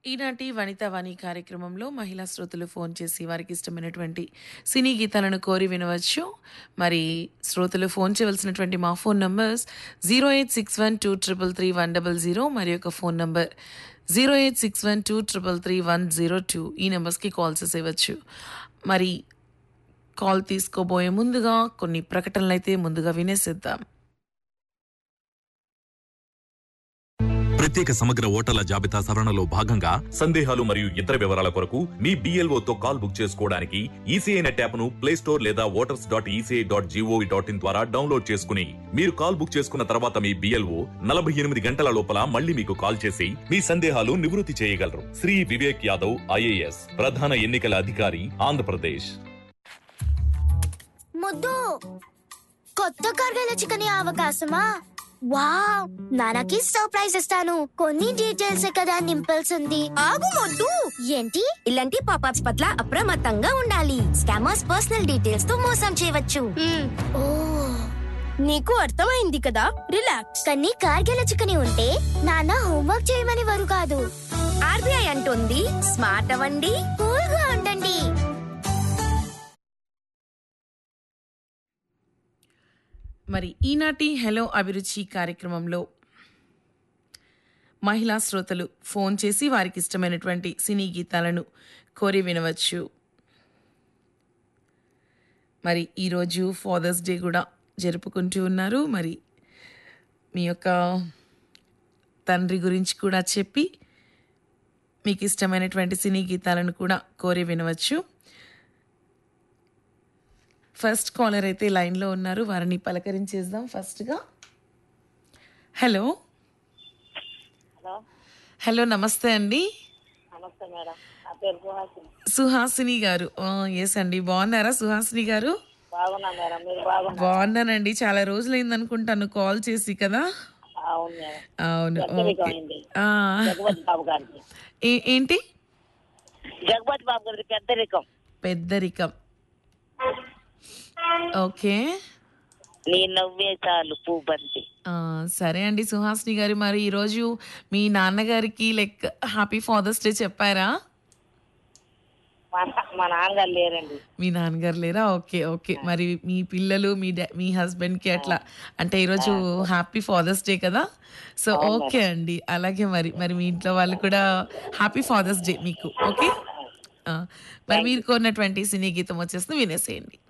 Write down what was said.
ఈనాటి వనిత వాణి కార్యక్రమంలో మహిళా శ్రోతలు ఫోన్ చేసి వారికి ఇష్టమైనటువంటి సినీ గీతాలను కోరి వినవచ్చు మరి శ్రోతలు ఫోన్ చేయవలసినటువంటి మా phone numbers zero eight six one two triple three one double zero మరి యొక్క phone number zero eight six one two triple three one zero two ఈ నెంబర్స్కి కాల్ చేసేవచ్చు మరి కాల్ తీసుకోబోయే ముందుగా కొన్ని ప్రకటనలు అయితే ముందుగా వినేసిద్దాం ప్రత్యేక సమగ్ర ఓటర్ల జాబితా సవరణలో భాగంగా సందేహాలు మరియు ఇతర వివరాల కొరకు మీ BLO తో కాల్ బుక్ చేసుకోవడానికి ఈసీఐ నెట్ యాప్ ను ప్లే స్టోర్ లేదా voters dot ECI dot GOV dot in ద్వారా డౌన్లోడ్ చేసుకుని మీరు కాల్ బుక్ చేసుకున్న తర్వాత మీ బిఎల్ఓ నలభై ఎనిమిది గంటల లోపల మళ్ళీ మీకు కాల్ చేసి మీ సందేహాలు నివృత్తి చేయగలరు శ్రీ వివేక్ యాదవ్ ఐఏఎస్ ప్రధాన ఎన్నికల అధికారి ఆంధ్రప్రదేశ్ ముద్దు కొత్త కర్గల చికెన్ అవకాశమా వావ్ నాన్నకి సర్ప్రైజ్ ఇస్తాను కొన్ని డీటెయిల్స్ కదా నింపాల్సింది ఆగు మొద్దు ఏంటి ఇలాంటి పాపాప్స్ పట్ల అప్రమత్తంగా ఉండాలి స్కామర్స్ పర్సనల్ డీటెయిల్స్ తో మోసం చేయవచ్చు ఓ నీకు అర్థమైంది కదా రిలాక్స్ కానీ కార్గిల చికెన్ ఉంటే నాన్న హోంవర్క్ చేయమని వారు కాదు ఆర్బీఐ అంటుంది స్మార్ట్ అవ్వండి కూల్ గా ఉండండి మరి ఈనాటి హలో అభిరుచి కార్యక్రమంలో మహిళా శ్రోతలు ఫోన్ చేసి వారికి ఇష్టమైనటువంటి సినీ గీతాలను కోరి వినవచ్చు మరి ఈరోజు ఫాదర్స్ డే కూడా జరుపుకుంటూ ఉన్నారు మరి మీ యొక్క తండ్రి గురించి కూడా చెప్పి మీకు ఇష్టమైనటువంటి సినీ గీతాలను కూడా కోరి వినవచ్చు ఫస్ట్ కాలర్ అయితే లైన్లో ఉన్నారు వారిని పలకరించేద్దాం ఫస్ట్గా హలో హలో హలో నమస్తే అండి నమస్తే మేడం నా పేరు సుహాసిని సుహాసిని గారు ఎస్ అండి బాగున్నారా సుహాసిని గారు బాగున్నా మేడం మీరు బాగున్నా బాగున్నానండి చాలా రోజులైంది అనుకుంటాను కాల్ చేసి కదా అవును మేడం అవును పెద్దరికం ఓకే అయింది ఆ, జగపతి బాబు గారికి ఏ- ఏంటి జగపతి బాబు గారికి పెద్దరికం పెద్దరికం ఓకే నీ నవ్వే చాలు పూబంతి ఆ, సరే అండి సుహాసిని గారు మరి ఈరోజు మీ నాన్నగారికి లైక్ హ్యాపీ ఫాదర్స్ డే చెప్పారా మా నా- మా నాన్నగారు లేరండి మీ నాన్నగారు లేరా ఓకే ఓకే మరి మీ పిల్లలు మీ డా- మీ హస్బెండ్ కి అట్లా అంటే ఈరోజు హ్యాపీ ఫాదర్స్ డే కదా సో ఓకే అండి అలాగే మరి మరి మీ ఇంట్లో వాళ్ళు కూడా హ్యాపీ ఫాదర్స్ డే మీకు ఓకే ఆ, మరి మీరు కోరినటువంటి సినీ గీతం వచ్చేసి వినేసేయండి